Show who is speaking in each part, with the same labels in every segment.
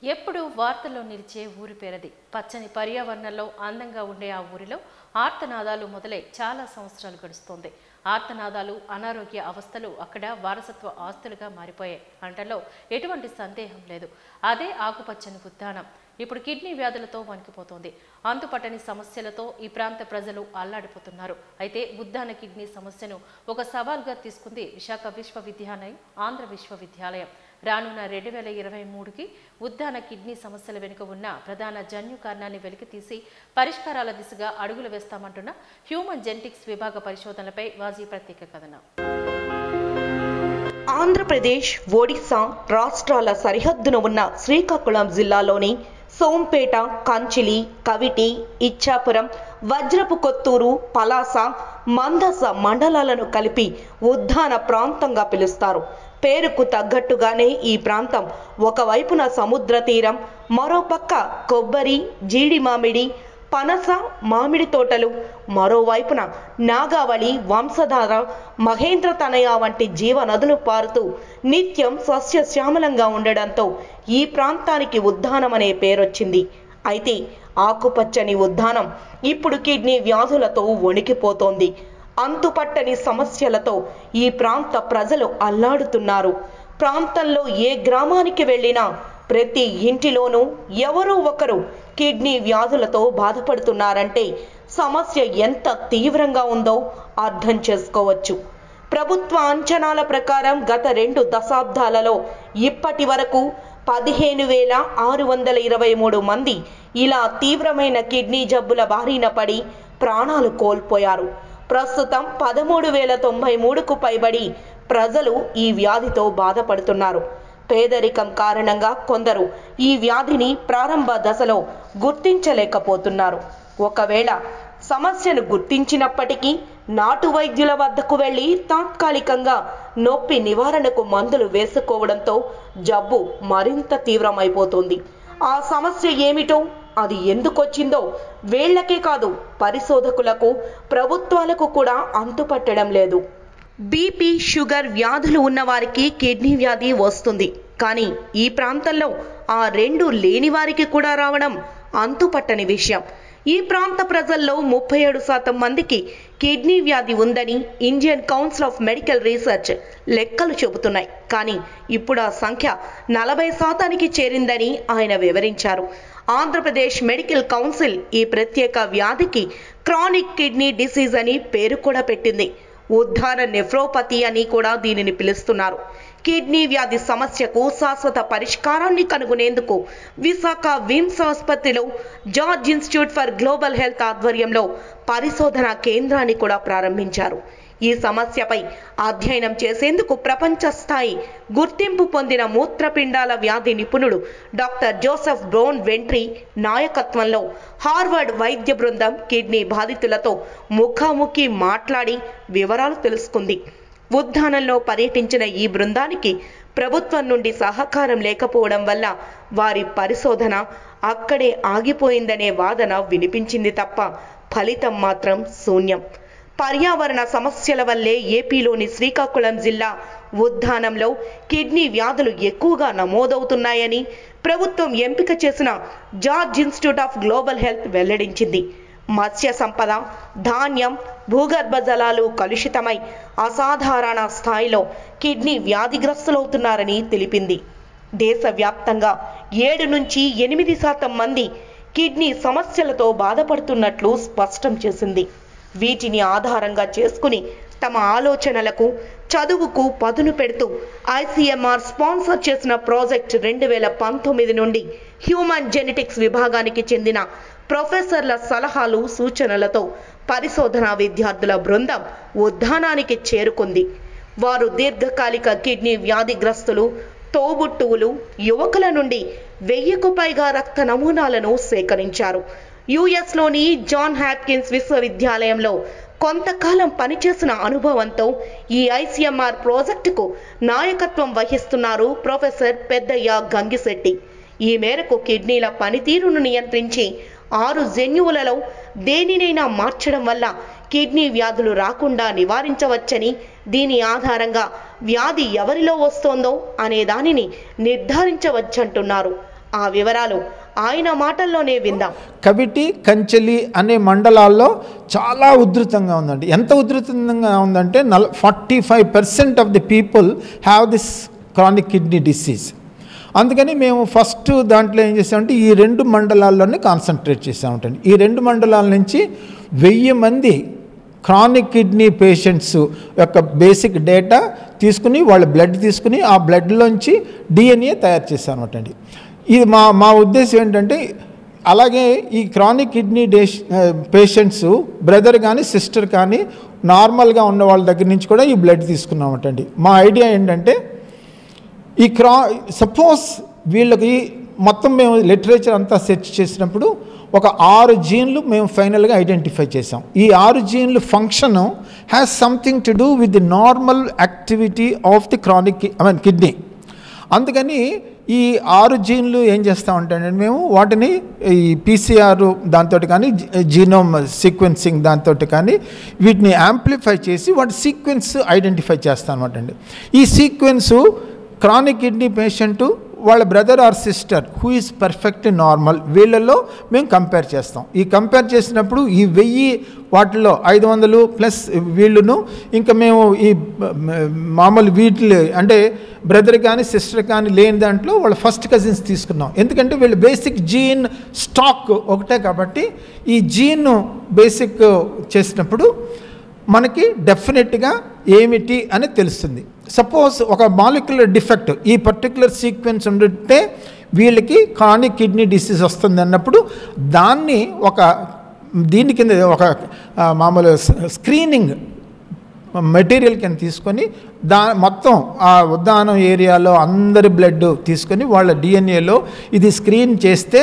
Speaker 1: ఎప్పుడు వార్తల్లో నిలిచే ఊరి పేరది పచ్చని పర్యావరణంలో అందంగా ఉండే ఆ ఊరిలో ఆర్తనాదాలు మొదలై చాలా సంవత్సరాలు గడుస్తోంది ఆర్తనాదాలు అనారోగ్య అవస్థలు అక్కడ వారసత్వ ఆస్తులుగా మారిపోయాయి అంటలో ఎటువంటి సందేహం లేదు అదే ఆకుపచ్చని ఉద్యానం ఇప్పుడు కిడ్నీ వ్యాధులతో వణికిపోతోంది అంతుపట్టని సమస్యలతో ఈ ప్రాంత ప్రజలు అల్లాడిపోతున్నారు అయితే ఉద్దాన కిడ్నీ సమస్యను ఒక సవాల్గా తీసుకుంది విశాఖ విశ్వవిద్యాలయం ఆంధ్ర విశ్వవిద్యాలయం రానున్న రెండు వేల ఇరవై మూడుకి ఉద్దాన కిడ్నీ సమస్యల వెనుక ఉన్న ప్రధాన జన్యు కారణాన్ని వెలికితీసి పరిష్కారాల దిశగా అడుగులు వేస్తామంటున్న హ్యూమన్ జెనెటిక్స్ విభాగ పరిశోధనలపై వాజీ ప్రత్యేక కథనం
Speaker 2: ఆంధ్రప్రదేశ్ ఒడిశా రాష్ట్రాల సరిహద్దున ఉన్న శ్రీకాకుళం జిల్లాలోని సోంపేట కంచిలి కవిటి ఇచ్చాపురం వజ్రపు కొత్తూరు పలాస మందస మండలాలను కలిపి ఉద్దాన ప్రాంతంగా పిలుస్తారు పేరుకు తగ్గట్టుగానే ఈ ప్రాంతం ఒకవైపున సముద్ర తీరం మరోపక్క కొబ్బరి జీడి మామిడి పనస మామిడి తోటలు మరోవైపున నాగావళి వంశధార మహేంద్ర తనయ వంటి జీవనదులు పారుతూ నిత్యం సస్యశ్యామలంగా ఉండడంతో ఈ ప్రాంతానికి ఉద్దానం అనే పేరొచ్చింది అయితే ఆకుపచ్చని ఉద్దానం ఇప్పుడు కిడ్నీ వ్యాధులతో వణికిపోతోంది అంతుపట్టని సమస్యలతో ఈ ప్రాంత ప్రజలు అల్లాడుతున్నారు ప్రాంతంలో ఏ గ్రామానికి వెళ్ళినా ప్రతి ఇంటిలోనూ ఎవరో ఒకరు కిడ్నీ వ్యాధులతో బాధపడుతున్నారంటే సమస్య ఎంత తీవ్రంగా ఉందో అర్థం చేసుకోవచ్చు ప్రభుత్వ అంచనాల ప్రకారం గత రెండు దశాబ్దాలలో ఇప్పటి వరకు పదిహేను వేల ఆరు వందల ఇరవై మూడు మంది ఇలా తీవ్రమైన కిడ్నీ జబ్బుల బారిన పడి ప్రాణాలు కోల్పోయారు ప్రస్తుతం పదమూడు వేల తొంభై మూడుకు పైబడి ప్రజలు ఈ వ్యాధితో బాధపడుతున్నారు పేదరికం కారణంగా కొందరు ఈ వ్యాధిని ప్రారంభ దశలో గుర్తించలేకపోతున్నారు ఒకవేళ సమస్యను గుర్తించినప్పటికీ నాటు వైద్యుల వద్దకు వెళ్ళి తాత్కాలికంగా నొప్పి నివారణకు మందులు వేసుకోవడంతో జబ్బు మరింత తీవ్రమైపోతుంది ఆ సమస్య ఏమిటో అది ఎందుకొచ్చిందో వీళ్లకే కాదు పరిశోధకులకు ప్రభుత్వాలకు కూడా అంతుపట్టడం లేదు బీపీ షుగర్ వ్యాధులు ఉన్న వారికి కిడ్నీ వ్యాధి వస్తుంది కానీ ఈ ప్రాంతంలో ఆ రెండు లేని వారికి కూడా రావడం అంతుపట్టని విషయం ఈ ప్రాంత ప్రజల్లో ముప్పై ఏడు శాతం మందికి కిడ్నీ వ్యాధి ఉందని Indian council of medical research లెక్కలు చెబుతున్నాయి కానీ ఇప్పుడు ఆ సంఖ్య నలభై శాతానికి చేరిందని ఆయన వివరించారు ఆంధ్రప్రదేశ్ మెడికల్ కౌన్సిల్ ఈ ప్రత్యేక వ్యాధికి క్రానిక్ కిడ్నీ డిసీజ్ అని పేరు కూడా పెట్టింది ఉద్ధార నెఫ్రోపతి అని కూడా దీనిని పిలుస్తున్నారు కిడ్నీ వ్యాధి సమస్యకు శాశ్వత పరిష్కారాన్ని కనుగొనేందుకు విశాఖ విమ్స్ ఆసుపత్రిలో George institute for global health ఆధ్వర్యంలో పరిశోధన కేంద్రాన్ని కూడా ప్రారంభించారు ఈ సమస్యపై అధ్యయనం చేసేందుకు ప్రపంచ స్థాయి గుర్తింపు పొందిన మూత్రపిండాల వ్యాధి నిపుణుడు డాక్టర్ జోసెఫ్ బ్రౌన్ వెంట్రీ నాయకత్వంలో హార్వర్డ్ వైద్య బృందం కిడ్నీ బాధితులతో ముఖాముఖి మాట్లాడి వివరాలు తెలుసుకుంది ఉద్దానంలో పర్యటించిన ఈ బృందానికి ప్రభుత్వం నుండి సహకారం లేకపోవడం వల్ల వారి పరిశోధన అక్కడే ఆగిపోయిందనే వాదన వినిపించింది తప్ప ఫలితం మాత్రం శూన్యం పర్యావరణ సమస్యల వల్లే ఏపీలోని శ్రీకాకుళం జిల్లా ఉద్దానంలో కిడ్నీ వ్యాధులు ఎక్కువగా నమోదవుతున్నాయని ప్రభుత్వం ఎంపిక చేసిన George institute of global health వెల్లడించింది మత్స్య సంపద ధాన్యం భూగర్భ జలాలు కలుషితమై అసాధారణ స్థాయిలో కిడ్నీ వ్యాధిగ్రస్తులవుతున్నారని తెలిపింది దేశవ్యాప్తంగా ఏడు నుంచి ఎనిమిది శాతం మంది కిడ్నీ సమస్యలతో బాధపడుతున్నట్లు స్పష్టం చేసింది వీటిని ఆధారంగా చేసుకుని తమ ఆలోచనలకు చదువుకు పదును పెడుతూ ఐసీఎంఆర్ స్పాన్సర్ చేసిన ప్రాజెక్ట్ రెండు వేల పంతొమ్మిది నుండి హ్యూమన్ జెనెటిక్స్ విభాగానికి చెందిన ప్రొఫెసర్ల సలహాలు సూచనలతో పరిశోధనా విద్యార్థుల బృందం ఉద్దానానికి చేరుకుంది వారు దీర్ఘకాలిక కిడ్నీ వ్యాధిగ్రస్తులు తోబుట్టువులు యువకుల నుండి వెయ్యికు పైగా రక్త నమూనాలను సేకరించారు యుఎస్లోని జాన్ హ్యాప్కిన్స్ విశ్వవిద్యాలయంలో కొంతకాలం పనిచేసిన అనుభవంతో ఈ ఐసీఎంఆర్ ప్రాజెక్టుకు నాయకత్వం వహిస్తున్నారు ప్రొఫెసర్ పెద్దయ్య గంగిశెట్టి ఈ మేరకు కిడ్నీల పనితీరును నియంత్రించి ఆరు జన్యువులలో దేనినైనా మార్చడం వల్ల కిడ్నీ వ్యాధులు రాకుండా నివారించవచ్చని దీని ఆధారంగా వ్యాధి ఎవరిలో వస్తోందో అనే దానిని నిర్ధారించవచ్చంటున్నారు ఆ వివరాలు ఆయన మాటల్లోనే విందాం
Speaker 3: కవిటి కంచెలి అనే మండలాల్లో చాలా ఉధృతంగా ఉందండి ఎంత ఉధృతంగా ఉందంటే నల్ forty five percent of the people have this chronic kidney disease అందుకని మేము ఫస్ట్ దాంట్లో ఏం చేసామంటే ఈ రెండు మండలాల్లోనే కాన్సన్ట్రేట్ చేసామంటండి ఈ రెండు మండలాల నుంచి వెయ్యి మంది క్రానిక్ కిడ్నీ పేషెంట్స్ యొక్క బేసిక్ డేటా తీసుకుని వాళ్ళ బ్లడ్ తీసుకుని ఆ బ్లడ్లోంచి డిఎన్ఏ తయారు చేశాను అనమాట అండి ఇది మా మా ఉద్దేశం ఏంటంటే అలాగే ఈ క్రానిక్ కిడ్నీ డేష్ పేషెంట్స్ బ్రదర్ కానీ సిస్టర్ కానీ నార్మల్గా ఉన్న వాళ్ళ దగ్గర నుంచి కూడా ఈ బ్లడ్ తీసుకున్నామటండి మా ఐడియా ఏంటంటే ఈ క్రా సపోజ్ వీళ్ళకి మొత్తం మేము లిటరేచర్ అంతా సెర్చ్ చేసినప్పుడు ఒక ఆరు జీన్లు మేము ఫైనల్గా ఐడెంటిఫై చేసాం ఈ ఆరు జీన్లు function has something to do with the normal activity of the chronic I mean kidney అందుకని ఈ ఆరు జీన్లు ఏం చేస్తూ ఉంటాయంటే మేము వాటిని ఈ పీసీఆర్ దాంతో కానీ జీనోమ్ సీక్వెన్సింగ్ దాంతో కానీ వీటిని యాంప్లిఫై చేసి వాటి సీక్వెన్స్ ఐడెంటిఫై చేస్తాం అనమాట అండి ఈ సీక్వెన్సు క్రానిక్ కిడ్నీ పేషెంటు వాళ్ళ brother or sister who is perfect normal వీళ్ళల్లో మేము కంపేర్ చేస్తాం ఈ కంపేర్ చేసినప్పుడు ఈ వెయ్యి వాటిల్లో ఐదు వందలు ప్లస్ వీళ్ళును ఇంకా మేము ఈ మామూలు వీటిలో అంటే బ్రదర్ కానీ సిస్టర్ కానీ లేని దాంట్లో వాళ్ళ ఫస్ట్ కజిన్స్ తీసుకున్నాం ఎందుకంటే వీళ్ళు బేసిక్ జీన్ స్టాక్ ఒకటే కాబట్టి ఈ జీన్ బేసిక్ చేసినప్పుడు మనకి డెఫినెట్గా ఏమిటి అని తెలుస్తుంది సపోజ్ ఒక మాలిక్యులర్ డిఫెక్ట్ ఈ పర్టికులర్ సీక్వెన్స్ ఉంటే వీళ్ళకి క్రానిక్ కిడ్నీ డిసీజ్ వస్తుంది అన్నప్పుడు దాన్ని ఒక దీని కింద ఒక ఆ, మామూలు స్క్రీనింగ్ మెటీరియల్ కింద తీసుకొని దా మొత్తం ఆ ఉద్దానం ఏరియాలో అందరి బ్లడ్ తీసుకొని వాళ్ళ డిఎన్ఏలో ఇది స్క్రీన్ చేస్తే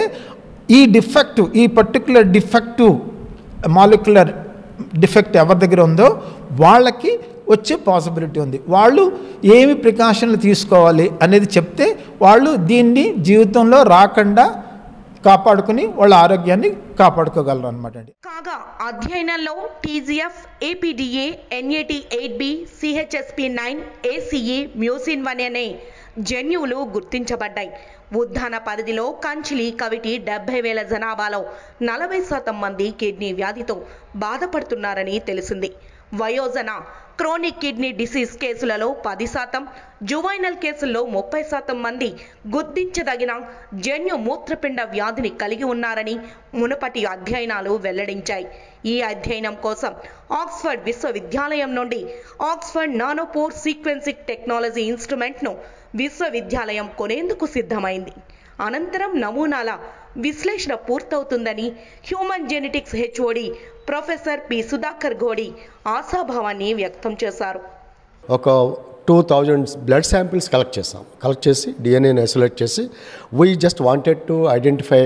Speaker 3: ఈ డిఫెక్ట్ ఈ పర్టికులర్ డిఫెక్టివ్ మాలిక్యులర్ డిఫెక్ట్ ఎవరి దగ్గర ఉందో వాళ్ళకి వచ్చే పాసిబిలిటీ ఉంది వాళ్ళు ఏమి ప్రికాషన్లు తీసుకోవాలి అనేది చెప్తే వాళ్ళు దీన్ని జీవితంలో రాకుండా కాపాడుకుని వాళ్ళ ఆరోగ్యాన్ని కాపాడుకోగలరు అనమాట అండి
Speaker 2: కాగా అధ్యయనంలో TGF APDA NAT eight B CHSP nine ACE mucin one అనే జన్యువులు గుర్తించబడ్డాయి ఉద్దాన పరిధిలో కంచిలి కవిటి డెబ్బై వేల జనాభాలో నలభై శాతం మంది కిడ్నీ వ్యాధితో బాధపడుతున్నారని తెలిసింది వయోజన క్రోనిక్ కిడ్నీ డిసీజ్ కేసులలో పది శాతం జువైనల్ కేసుల్లో ముప్పై శాతం మంది గుర్తించదగిన జన్యు మూత్రపిండ వ్యాధిని కలిగి ఉన్నారని మునుపటి అధ్యయనాలు వెల్లడించాయి ఈ అధ్యయనం కోసం ఆక్స్ఫర్డ్ విశ్వవిద్యాలయం నుండి ఆక్స్ఫర్డ్ నానోపోర్ సీక్వెన్సింగ్ టెక్నాలజీ ఇన్స్ట్రుమెంట్ను విశ్వవిద్యాలయం కొనేందుకు సిద్ధమైంది అనంతరం నమూనాల విశ్లేషణ పూర్తవుతుందని human genetics HOD professor P Sudhakar Ghodi ఆశాభావాన్ని వ్యక్తం చేశారు
Speaker 4: ఒక two thousand blood samples collect చేసాం కలెక్ట్ చేసి డిఎన్ఏని ఐసోలేట్ చేసి we just wanted to identify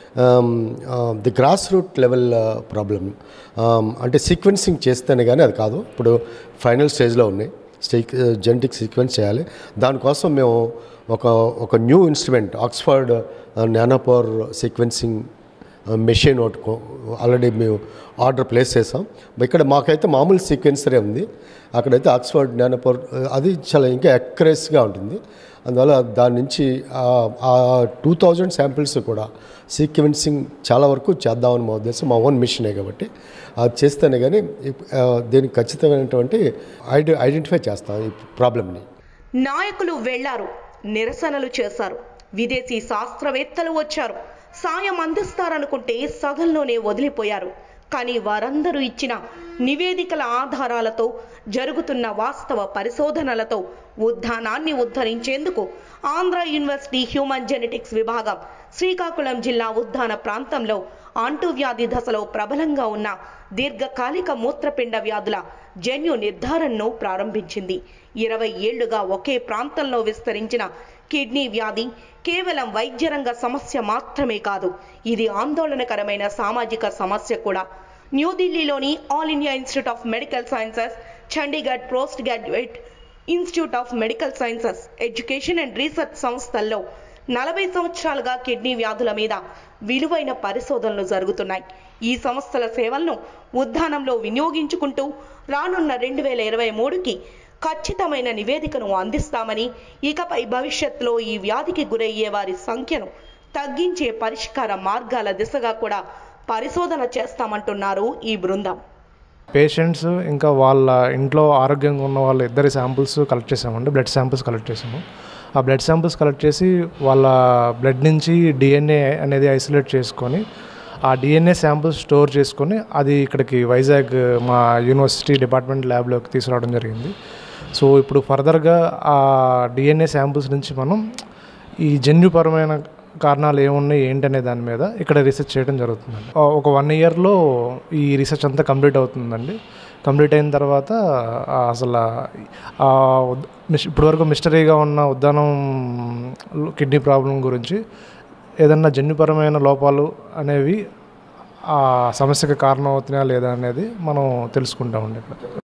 Speaker 4: the grass root level problem అంటే సీక్వెన్సింగ్ చేస్తేనే కానీ అది కాదు ఇప్పుడు ఫైనల్ స్టేజ్లో ఉన్నాయి స్టేక్ జెనెటిక్ సీక్వెన్స్ చేయాలి దానికోసం మేము ఒక ఒక new instrument Oxford nanopore sequencing machine ఒకటి కొ- ఆల్రెడీ మేము ఆర్డర్ ప్లేస్ చేసాం ఇక్కడ మాకైతే మామూలు సీక్వెన్సరే ఉంది అక్కడైతే ఆక్స్ఫర్డ్ నానోపవర్ అది చాలా ఇంకా అక్యురేస్గా ఉంటుంది అందువల్ల దాని నుంచి ఆ- ఆ టూ థౌజండ్ శాంపిల్స్ కూడా సీక్వెన్సింగ్ చాలా వరకు చేద్దామని మా ఉద్దేశం మా ఓన్ మిషనే కాబట్టి అది చేస్తేనే కానీ ఈ- ఆ, దీనికి ఖచ్చితమైనటువంటి ఐడి ఐడెంటిఫై చేస్తాం ఈ ప్రాబ్లమ్ని
Speaker 2: నాయకులు వెళ్లారు నిరసనలు చేశారు విదేశీ శాస్త్రవేత్తలు వచ్చారు సాయం అందిస్తారనుకుంటే సగంలోనే వదిలిపోయారు కానీ వారందరూ ఇచ్చిన నివేదికల ఆధారాలతో జరుగుతున్న వాస్తవ పరిశోధనలతో ఉద్దానాన్ని ఉద్ధరించేందుకు ఆంధ్ర యూనివర్సిటీ హ్యూమన్ జెనెటిక్స్ విభాగం శ్రీకాకుళం జిల్లా ఉద్దాన ప్రాంతంలో అంటువ్యాధి దశలో ప్రబలంగా ఉన్న దీర్ఘకాలిక మూత్రపిండ వ్యాధుల జన్యు నిర్ధారణను ప్రారంభించింది ఇరవై ఏళ్లుగా ఒకే ప్రాంతంలో విస్తరించిన కిడ్నీ వ్యాధి కేవలం వైద్య రంగ సమస్య మాత్రమే కాదు ఇది ఆందోళనకరమైన సామాజిక సమస్య కూడా న్యూఢిల్లీలోని all India institute of medical sciences Chandigarh post graduate institute of medical sciences education and research సంస్థల్లో నలభై సంవత్సరాలుగా కిడ్నీ వ్యాధుల మీద విలువైన పరిశోధనలు జరుగుతున్నాయి ఈ సంస్థల సేవలను ఉద్దానంలో వినియోగించుకుంటూ రానున్న రెండు వేల ఇరవై మూడుకి ఖచ్చితమైన నివేదికను అందిస్తామని ఇకపై భవిష్యత్తులో ఈ వ్యాధికి గురయ్యే వారి సంఖ్యను తగ్గించే పరిష్కార మార్గాల దిశగా కూడా పరిశోధన చేస్తామంటున్నారు ఈ బృందం
Speaker 5: పేషెంట్స్ ఇంకా వాళ్ళ ఇంట్లో ఆరోగ్యంగా ఉన్న వాళ్ళ ఇద్దరి శాంపుల్స్ కలెక్ట్ చేసామండి బ్లడ్ శాంపుల్స్ కలెక్ట్ చేసాము ఆ బ్లడ్ శాంపుల్స్ కలెక్ట్ చేసి వాళ్ళ బ్లడ్ నుంచి డిఎన్ఏ అనేది ఐసోలేట్ చేసుకొని ఆ డిఎన్ఏ శాంపుల్స్ స్టోర్ చేసుకొని అది ఇక్కడికి వైజాగ్ మా యూనివర్సిటీ డిపార్ట్మెంట్ ల్యాబ్లోకి తీసుకురావడం జరిగింది సో ఇప్పుడు ఫర్దర్గా ఆ డిఎన్ఏ శాంపుల్స్ నుంచి మనం ఈ జన్యుపరమైన కారణాలు ఏమున్నాయి ఏంటనే దాని మీద ఇక్కడ రీసెర్చ్ చేయడం జరుగుతుందండి ఆ, ఒక వన్ ఇయర్లో ఈ రీసెర్చ్ అంతా కంప్లీట్ అవుతుందండి కంప్లీట్ అయిన తర్వాత ఆ, అసలు ఆ ఉద్- మిస్- ఇప్పటివరకు మిస్టరీగా ఉన్న ఉద్దానం కిడ్నీ ప్రాబ్లం గురించి ఏదన్నా జన్యుపరమైన లోపాలు అనేవి ఆ సమస్యకి కారణం అవుతున్నాయా లేదా అనేది మనం తెలుసుకుంటామండి ఇక్కడ